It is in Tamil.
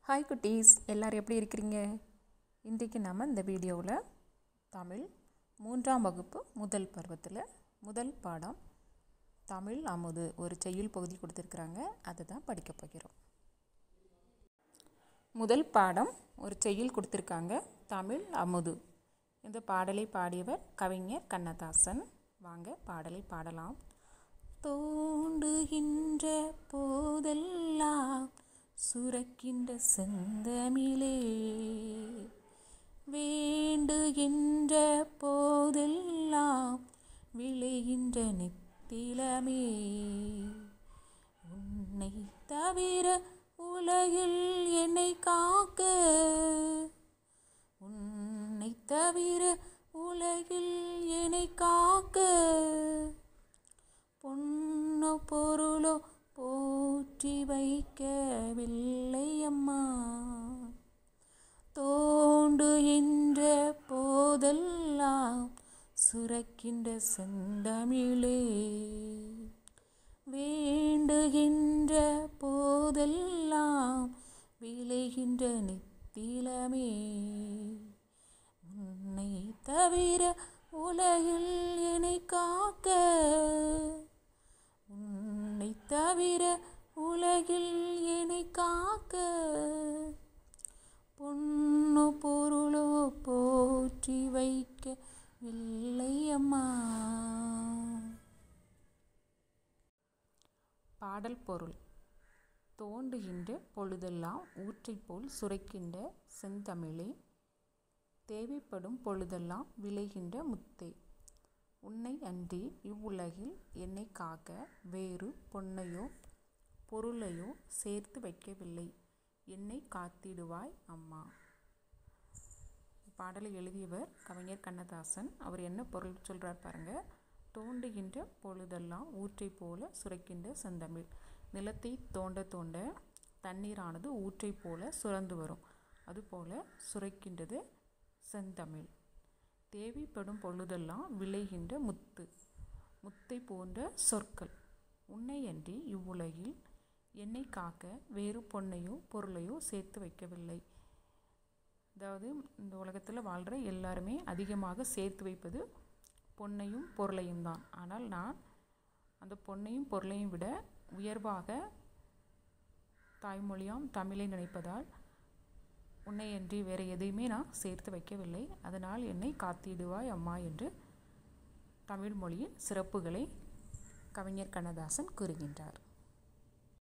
ஹாய் குட்டீஸ் எல்லோரும் எப்படி இருக்கிறீங்க இன்றைக்கு நம்ம இந்த வீடியோவில் தமிழ் மூன்றாம் வகுப்பு முதல் பருவத்தில் முதல் பாடம் தமிழ் அமுது ஒரு செய்யுள் பகுதி கொடுத்துருக்குறாங்க அதை தான் படிக்க போகிறோம் முதல் பாடம் ஒரு செய்யுள் கொடுத்துருக்காங்க தமிழ் அமுது இந்த பாடலை பாடியவர் கவிஞர் கண்ணதாசன் வாங்க பாடலை பாடலாம் தோண்டுகின்ற போதெல்லாம் சுரக்கின்ற செந்தமிழே வேண்டுகின்ற போதெல்லாம் விளைகின்ற நித்திலமே உன்னை தவிர உலகில் என்னை காக்க உன்னை தவிர உலகில் என்னை காக்க பொன்னோ பொருளோ போற்றி வைக்கவில்லை அம்மா தோண்டுகின்ற போதெல்லாம் சுரக்கின்ற செந்தமிழே வேண்டுகின்ற போதெல்லாம் விளைகின்ற நித்திலமே உன்னை தவிர உலகில் என்னை காக்க உன்னை தவிர உலகில் என்னை காக்க பொண்ணு பொருளோ போற்றி வைக்க இல்லை அம்மா பாடல் பொருள் தோண்டுகின்ற பொழுதெல்லாம் ஊற்றைப் போல் சுரைக்கின்ற செந்தமிழே தேவைப்படும் பொழுதெல்லாம் விளைகின்ற முத்தே உன்னை அன்றி இவ்வுலகில் என்னை காக்க வேறு பொன்னையோ பொருளையோ சேர்த்து வைக்கவில்லை என்னை காத்திடுவாய் அம்மா பாடலை எழுதியவர் கவிஞர் கண்ணதாசன் அவர் என்ன பொருள் சொல்கிறார் பாருங்க தோண்டுகின்ற பொழுதெல்லாம் ஊற்றை போல சுரைக்கின்ற செந்தமிழ் நிலத்தை தோண்ட தோண்ட தண்ணீரானது ஊற்றை போல சுரந்து வரும் அதுபோல சுரைக்கின்றது செந்தமிழ் தேவைப்படும் பொழுதெல்லாம் விளைகின்ற முத்து முத்தை போன்ற சொற்கள் உன்னையன்றி இவ்வுலகில் என்னை காக்க வேறு பொன்னையோ பொருளையோ சேர்த்து வைக்கவில்லை அதாவது இந்த உலகத்தில் வாழ்கிற எல்லாருமே அதிகமாக சேர்த்து வைப்பது பொன்னையும் பொருளையும் தான் ஆனால் நான் அந்த பொன்னையும் பொருளையும் விட உயர்வாக தாய்மொழியாம் தமிழை நினைப்பதால் உன்னையன்றி வேறு எதையுமே நான் சேர்த்து வைக்கவில்லை அதனால் என்னை காத்திடுவாய் அம்மா என்று தமிழ் மொழியின் சிறப்புகளை கவிஞர் கண்ணதாசன் கூறுகின்றார்